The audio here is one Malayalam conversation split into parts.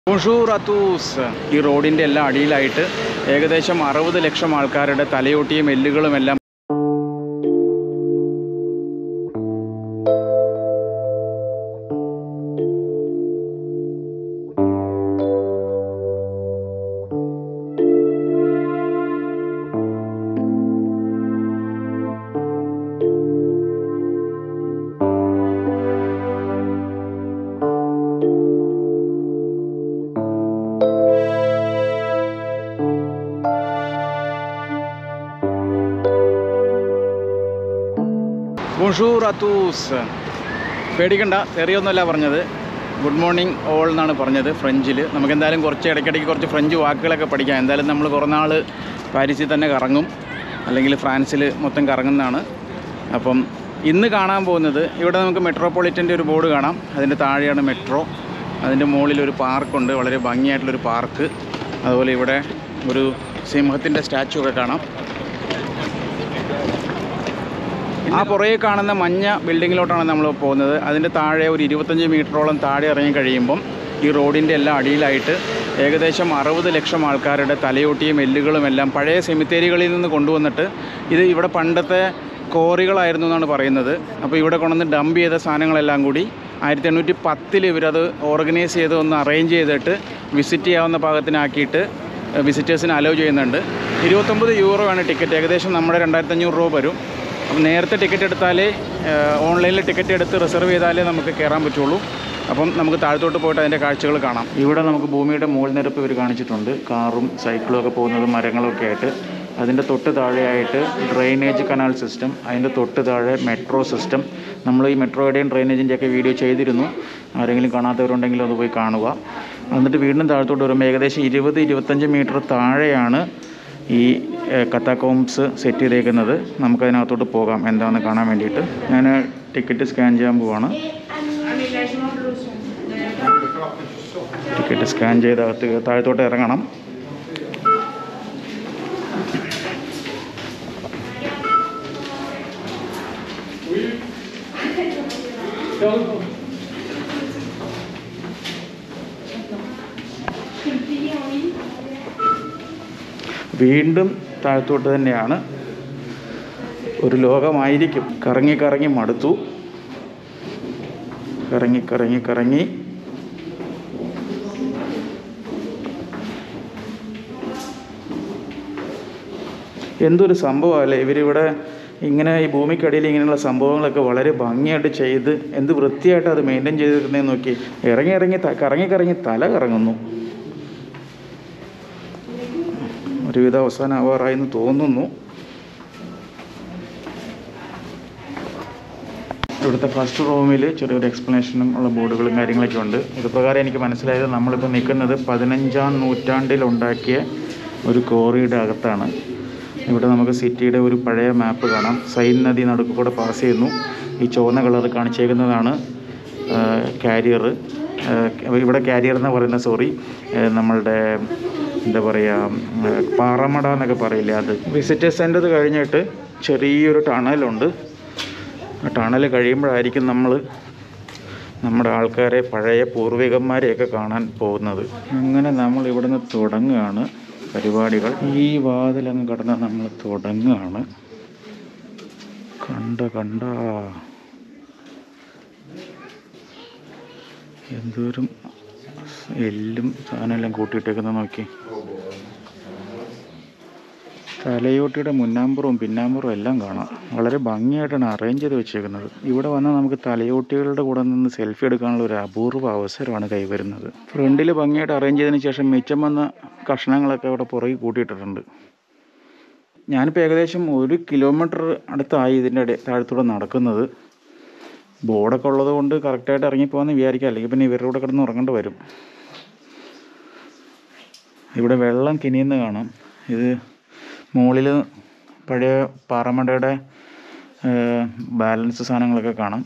ബുഷൂർ അത്തൂസ് ഈ റോഡിൻ്റെ എല്ലാം അടിയിലായിട്ട് ഏകദേശം അറുപത് ലക്ഷം ആൾക്കാരുടെ തലയോട്ടിയും എല്ലുകളും എല്ലാം ബുഷൂർ അത്തൂസ് പേടിക്കണ്ട തെറിയൊന്നുമല്ല പറഞ്ഞത് ഗുഡ് മോർണിംഗ് ഓൾ എന്നാണ് പറഞ്ഞത് ഫ്രഞ്ചിൽ നമുക്ക് എന്തായാലും കുറച്ച് ഇടയ്ക്കിടയ്ക്ക് കുറച്ച് ഫ്രഞ്ച് വാക്കുകളൊക്കെ പഠിക്കാം എന്തായാലും നമ്മൾ കുറേ നാൾ പാരീസിൽ തന്നെ കറങ്ങും അല്ലെങ്കിൽ ഫ്രാൻസിൽ മൊത്തം കറങ്ങുന്നതാണ് അപ്പം ഇന്ന് കാണാൻ പോകുന്നത് ഇവിടെ നമുക്ക് മെട്രോപൊളിറ്റൻ്റെ ഒരു ബോർഡ് കാണാം അതിൻ്റെ താഴെയാണ് മെട്രോ അതിൻ്റെ മുകളിൽ ഒരു പാർക്കുണ്ട് വളരെ ഭംഗിയായിട്ടുള്ളൊരു പാർക്ക് അതുപോലെ ഇവിടെ ഒരു സിംഹത്തിൻ്റെ സ്റ്റാച്ചു ഒക്കെ കാണാം ആ പുറകെ കാണുന്ന മഞ്ഞ ബിൽഡിങ്ങിലോട്ടാണ് നമ്മൾ പോകുന്നത് അതിൻ്റെ താഴെ ഒരു ഇരുപത്തഞ്ച് മീറ്ററോളം താഴെ ഇറങ്ങി കഴിയുമ്പം ഈ റോഡിൻ്റെ എല്ലാം അടിയിലായിട്ട് ഏകദേശം അറുപത് ലക്ഷം ആൾക്കാരുടെ തലയോട്ടിയും എല്ലുകളും എല്ലാം പഴയ സെമിത്തേരികളിൽ നിന്ന് കൊണ്ടുവന്നിട്ട് ഇത് ഇവിടെ പണ്ടത്തെ കോറികളായിരുന്നു എന്നാണ് പറയുന്നത് അപ്പോൾ ഇവിടെ കൊണ്ടുവന്ന് ഡംപ് ചെയ്ത സാധനങ്ങളെല്ലാം കൂടി ആയിരത്തി എണ്ണൂറ്റി പത്തിൽ ഇവരത് ഓർഗനൈസ് ചെയ്ത് ഒന്ന് അറേഞ്ച് ചെയ്തിട്ട് വിസിറ്റ് ചെയ്യാവുന്ന പാകത്തിനാക്കിയിട്ട് വിസിറ്റേഴ്സിന് അലോ ചെയ്യുന്നുണ്ട് ഇരുപത്തൊമ്പത് യൂറോ ആണ് ടിക്കറ്റ് ഏകദേശം നമ്മുടെ രണ്ടായിരത്തി അഞ്ഞൂറ് രൂപ വരും അപ്പം നേരത്തെ ടിക്കറ്റ് എടുത്താലേ ഓൺലൈനിൽ ടിക്കറ്റ് എടുത്ത് റിസർവ് ചെയ്താലേ നമുക്ക് കയറാൻ പറ്റുള്ളൂ അപ്പം നമുക്ക് താഴത്തോട്ട് പോയിട്ട് അതിൻ്റെ കാഴ്ചകൾ കാണാം ഇവിടെ നമുക്ക് ഭൂമിയുടെ മുകൾ നിരപ്പ് ഇവർ കാണിച്ചിട്ടുണ്ട് കാറും സൈക്കിളും ഒക്കെ പോകുന്നതും മരങ്ങളും ഒക്കെ ആയിട്ട് അതിൻ്റെ തൊട്ട് താഴെയായിട്ട് ഡ്രെയിനേജ് കനാൽ സിസ്റ്റം അതിൻ്റെ തൊട്ട് താഴെ മെട്രോ സിസ്റ്റം നമ്മൾ ഈ മെട്രോയുടെയും ഡ്രെയിനേജിൻ്റെ ഒക്കെ വീഡിയോ ചെയ്തിരുന്നു ആരെങ്കിലും കാണാത്തവരുണ്ടെങ്കിൽ അത് പോയി കാണുക എന്നിട്ട് വീണ്ടും താഴത്തോട്ട് വരുമ്പോൾ ഏകദേശം ഇരുപത് ഇരുപത്തഞ്ച് മീറ്റർ താഴെയാണ് ഈ കത്താക്കോംസ് സെറ്റ് ചെയ്തേക്കുന്നത് നമുക്കതിനകത്തോട്ട് പോകാം എന്താണെന്ന് കാണാൻ വേണ്ടിയിട്ട് ഞാൻ ടിക്കറ്റ് സ്കാൻ ചെയ്യാൻ പോവാണ് ടിക്കറ്റ് സ്കാൻ ചെയ്ത് അകത്ത് താഴത്തോട്ട് ഇറങ്ങണം വീണ്ടും താഴത്തോട്ട് തന്നെയാണ് ഒരു ലോകമായിരിക്കും കറങ്ങി കറങ്ങി മടുത്തു കറങ്ങി കറങ്ങി കറങ്ങി എന്തൊരു സംഭവമല്ലേ ഇവരിവിടെ ഇങ്ങനെ ഈ ഭൂമിക്കടിയിൽ ഇങ്ങനെയുള്ള സംഭവങ്ങളൊക്കെ വളരെ ഭംഗിയായിട്ട് ചെയ്ത് എന്ത് വൃത്തിയായിട്ട് അത് മെയിൻറ്റെയിൻ ചെയ്തിരുന്നതെന്ന് നോക്കി ഇറങ്ങി ഇറങ്ങി ത- കറങ്ങി കറങ്ങി തല കറങ്ങുന്നു ഒരുവിധ അവസാനം ആവാറായെന്ന് തോന്നുന്നു ഇവിടുത്തെ ഫസ്റ്റ് റൂമിൽ ചെറിയൊരു എക്സ്പ്ലനേഷനും ഉള്ള ബോർഡുകളും കാര്യങ്ങളൊക്കെ ഉണ്ട് ഇത് പ്രകാരം എനിക്ക് മനസ്സിലായത് നമ്മളിപ്പോൾ നിൽക്കുന്നത് പതിനഞ്ചാം നൂറ്റാണ്ടിൽ ഉണ്ടാക്കിയ ഒരു കോറിയുടെ അകത്താണ് ഇവിടെ നമുക്ക് സിറ്റിയുടെ ഒരു പഴയ മാപ്പ് കാണാം സൈൻ നദി നടുക്ക് കൂടെ പാസ് ചെയ്യുന്നു ഈ ചുവന്ന കളർ കാണിച്ചേക്കുന്നതാണ് കാരിയർ ഇവിടെ കാരിയർ എന്ന് പറയുന്ന സോറി നമ്മളുടെ എന്താ പറയുക പാറമട എന്നൊക്കെ പറയില്ലേ അത് വിസിറ്റേഴ്സ് സെൻ്റർ കഴിഞ്ഞിട്ട് ചെറിയൊരു ടണലുണ്ട് ആ ടണൽ കഴിയുമ്പോഴായിരിക്കും നമ്മൾ നമ്മുടെ ആൾക്കാരെ പഴയ പൂർവികന്മാരെയൊക്കെ കാണാൻ പോകുന്നത് അങ്ങനെ നമ്മൾ ഇവിടുന്ന് തുടങ്ങുകയാണ് പരിപാടികൾ ഈ വാതിലങ്ങ് കടന്ന് നമ്മൾ തുടങ്ങുകയാണ് കണ്ട കണ്ട എന്തോരം എല്ലും സാധനമെല്ലാം കൂട്ടിയിട്ടേക്കുന്നത് നോക്കി തലയോട്ടിയുടെ മുന്നാമ്പുറവും പിന്നാമ്പുറവും എല്ലാം കാണാം വളരെ ഭംഗിയായിട്ടാണ് അറേഞ്ച് ചെയ്ത് വെച്ചേക്കുന്നത് ഇവിടെ വന്നാൽ നമുക്ക് തലയോട്ടികളുടെ കൂടെ നിന്ന് സെൽഫി എടുക്കാനുള്ള ഒരു അപൂർവ അവസരമാണ് കൈവരുന്നത് ഫ്രണ്ടിൽ ഭംഗിയായിട്ട് അറേഞ്ച് ചെയ്തതിന് ശേഷം മിച്ചം വന്ന കഷ്ണങ്ങളൊക്കെ അവിടെ പുറകിൽ കൂട്ടിയിട്ടിട്ടുണ്ട് ഞാനിപ്പോൾ ഏകദേശം ഒരു കിലോമീറ്റർ അടുത്തായി ഇതിൻ്റെ ഇടയിൽ താഴത്തൂടെ നടക്കുന്നത് ബോർഡൊക്കെ ഉള്ളത് കൊണ്ട് കറക്റ്റായിട്ട് ഇറങ്ങിപ്പോകാമെന്ന് വിചാരിക്കാം അല്ലെങ്കിൽ പിന്നെ ഇവരുടെ കൂടെ കിടന്ന് ഉറങ്ങേണ്ടി വരും ഇവിടെ വെള്ളം കിനിയുന്ന കാണാം ഇത് മുകളിൽ പഴയ പാറമടയുടെ ബാലൻസ് സാധനങ്ങളൊക്കെ കാണാം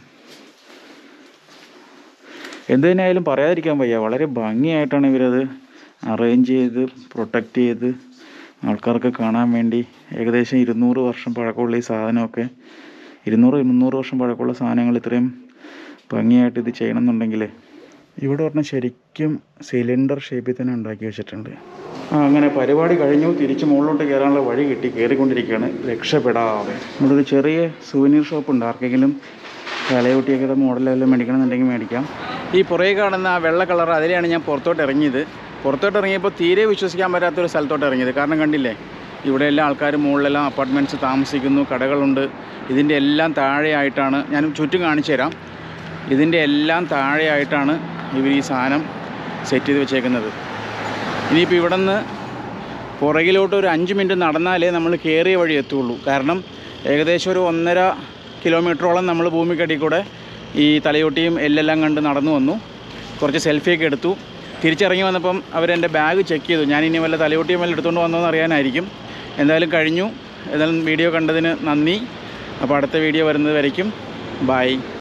എന്ത് തന്നെയായാലും പറയാതിരിക്കാൻ വയ്യ വളരെ ഭംഗിയായിട്ടാണ് ഇവരത് അറേഞ്ച് ചെയ്ത് പ്രൊട്ടക്റ്റ് ചെയ്ത് ആൾക്കാർക്ക് കാണാൻ വേണ്ടി ഏകദേശം ഇരുന്നൂറ് വർഷം പഴക്കമുള്ള ഈ സാധനമൊക്കെ ഇരുന്നൂറ് മുന്നൂറ് വർഷം പഴക്കമുള്ള സാധനങ്ങൾ ഇത്രയും ഭംഗിയായിട്ട് ഇത് ചെയ്യണമെന്നുണ്ടെങ്കിൽ ഇവിടെ പറഞ്ഞാൽ ശരിക്കും സിലിണ്ടർ ഷേപ്പിൽ തന്നെ ഉണ്ടാക്കി വെച്ചിട്ടുണ്ട് ആ അങ്ങനെ പരിപാടി കഴിഞ്ഞു തിരിച്ച് മുകളിലോട്ട് കയറാനുള്ള വഴി കിട്ടി കയറിക്കൊണ്ടിരിക്കുകയാണ് രക്ഷപ്പെടാതെ ഇവിടെ ഒരു ചെറിയ സുവനീർ ഷോപ്പ് ഉണ്ട് ആർക്കെങ്കിലും തലയൊട്ടിയൊക്കെ മോഡലെല്ലാം മേടിക്കണമെന്നുണ്ടെങ്കിൽ മേടിക്കാം ഈ പുറകെ കാണുന്ന ആ വെള്ള കളർ അതിലെയാണ് ഞാൻ പുറത്തോട്ട് ഇറങ്ങിയത് പുറത്തോട്ട് ഇറങ്ങിയപ്പോൾ തീരെ വിശ്വസിക്കാൻ പറ്റാത്തൊരു സ്ഥലത്തോട്ട് ഇറങ്ങിയത് കാരണം കണ്ടില്ലേ ഇവിടെ എല്ലാ ആൾക്കാരും മുകളിലെല്ലാം അപ്പാർട്ട്മെൻറ്റ്സ് താമസിക്കുന്നു കടകളുണ്ട് ഇതിൻ്റെ എല്ലാം താഴെയായിട്ടാണ് ഞാൻ ചുറ്റും കാണിച്ചു തരാം ഇതിൻ്റെ എല്ലാം താഴെയായിട്ടാണ് ഇവർ ഈ സാധനം സെറ്റ് ചെയ്ത് വെച്ചേക്കുന്നത് ഇനിയിപ്പോൾ ഇവിടെ നിന്ന് പുറകിലോട്ട് ഒരു അഞ്ച് മിനിറ്റ് നടന്നാലേ നമ്മൾ കയറിയ വഴി എത്തുള്ളൂ കാരണം ഏകദേശം ഒരു ഒന്നര കിലോമീറ്ററോളം നമ്മൾ ഭൂമിക്കടിയിൽ കൂടെ ഈ തലയോട്ടിയും എല്ലെല്ലാം കണ്ട് നടന്നു വന്നു കുറച്ച് സെൽഫിയൊക്കെ എടുത്തു തിരിച്ചിറങ്ങി വന്നപ്പം അവരെൻ്റെ ബാഗ് ചെക്ക് ചെയ്തു ഞാൻ ഇനി വല്ല തലയോട്ടിയും വല്ല എടുത്തുകൊണ്ട് വന്നോ എന്ന് അറിയാനായിരിക്കും എന്തായാലും കഴിഞ്ഞു എന്തായാലും വീഡിയോ കണ്ടതിന് നന്ദി അപ്പോൾ അടുത്ത വീഡിയോ വരുന്നത് വരയ്ക്കും ബൈ